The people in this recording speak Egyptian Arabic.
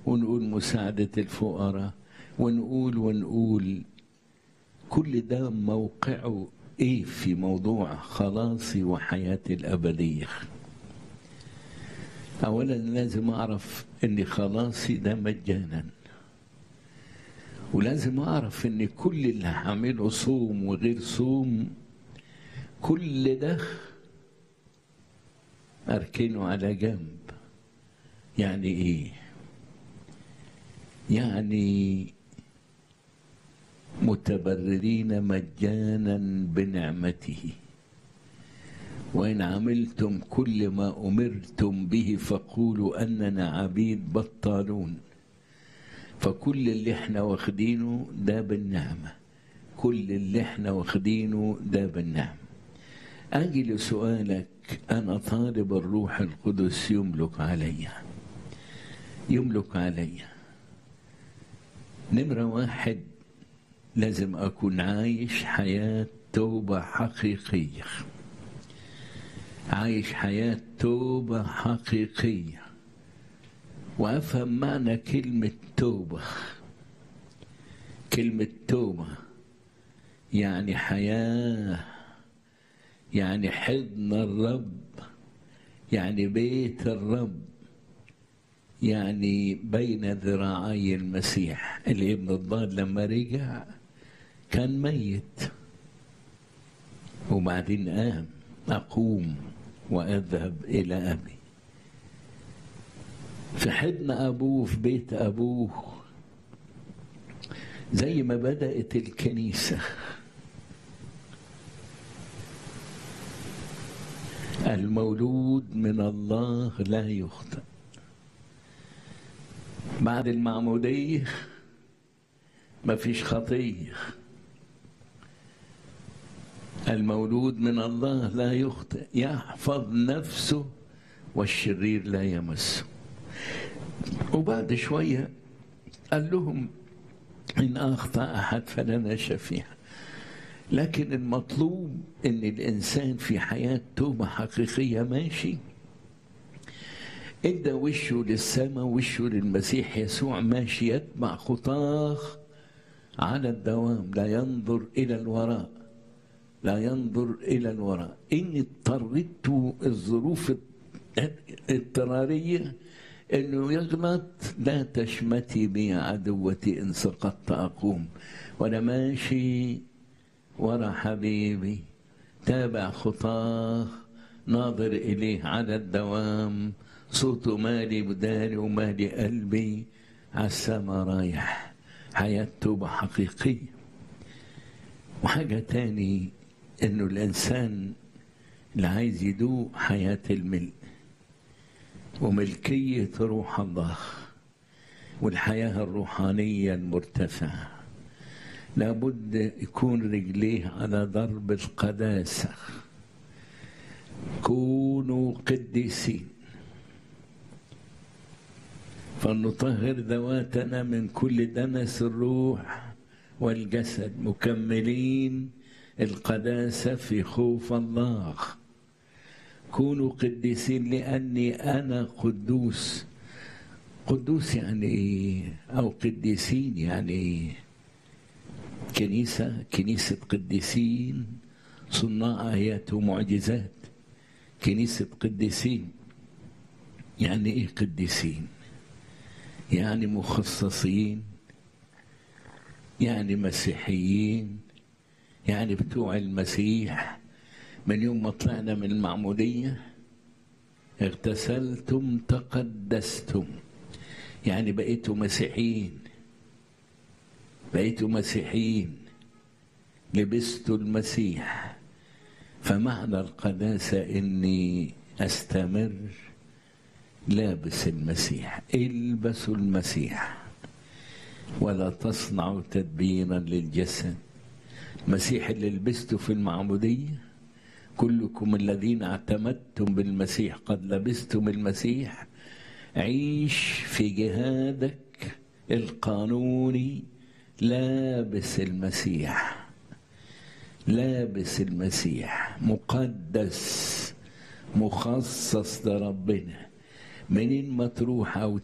ونقول مساعدة الفقراء ونقول ونقول كل ده موقعه ايه في موضوع خلاصي وحياتي الأبدية أولا لازم أعرف إن خلاصي ده مجانا ولازم أعرف إن كل اللي هعمله صوم وغير صوم كل ده أركنه على جنب يعني إيه؟ يعني متبررين مجانا بنعمته وإن عملتم كل ما أمرتم به فقولوا أننا عبيد بطالون فكل اللي احنا واخدينه ده بالنعمة كل اللي احنا واخدينه ده بالنعمة أجي لسؤالك أنا طالب الروح القدس يملك علي يملك علي نمرة واحد لازم أكون عايش حياة توبة حقيقية عايش حياة توبة حقيقية وأفهم معنى كلمة توبة كلمة توبة يعني حياة يعني حضن الرب يعني بيت الرب يعني بين ذراعي المسيح الابن الضال لما رجع كان ميت وبعدين قام أقوم وأذهب إلى أبي في حضن أبوه في بيت أبوه زي ما بدأت الكنيسة المولود من الله لا يخطئ بعد المعمودية ما فيش خطية المولود من الله لا يخطئ يحفظ نفسه والشرير لا يمسه وبعد شوية قال لهم إن أخطأ أحد فلنا شفيع لكن المطلوب إن الإنسان في حياة توبة حقيقية ماشي ادى وشه للسماء وشه للمسيح يسوع ماشي يتبع خطاه على الدوام لا ينظر إلى الوراء لا ينظر إلى الوراء إن اضطرت الظروف اضطرارية انه يغلط لا تشمتي بي عدوتي ان سقطت اقوم وانا ماشي ورا حبيبي تابع خطاه ناظر اليه على الدوام صوته مالي بداني ومالي قلبي على السما رايح حياة توبة حقيقية وحاجة تاني انه الانسان اللي عايز يدوق حياة الملء وملكية روح الله والحياة الروحانية المرتفعة لابد يكون رجليه على ضرب القداسة كونوا قديسين فلنطهر ذواتنا من كل دنس الروح والجسد مكملين القداسة في خوف الله كونوا قديسين لأني أنا قدوس قدوس يعني إيه؟ أو قديسين يعني إيه؟ كنيسة كنيسة قديسين صناع آيات ومعجزات كنيسة قديسين يعني إيه قديسين يعني مخصصين يعني مسيحيين يعني بتوع المسيح من يوم ما طلعنا من المعمودية اغتسلتم تقدستم يعني بقيتوا مسيحيين بقيتوا مسيحيين لبستوا المسيح فمعنى القداسة إني أستمر لابس المسيح البسوا المسيح ولا تصنعوا تدبيرا للجسد المسيح اللي لبسته في المعموديه كلكم الذين اعتمدتم بالمسيح قد لبستم المسيح عيش في جهادك القانوني لابس المسيح لابس المسيح مقدس مخصص لربنا منين ما تروح او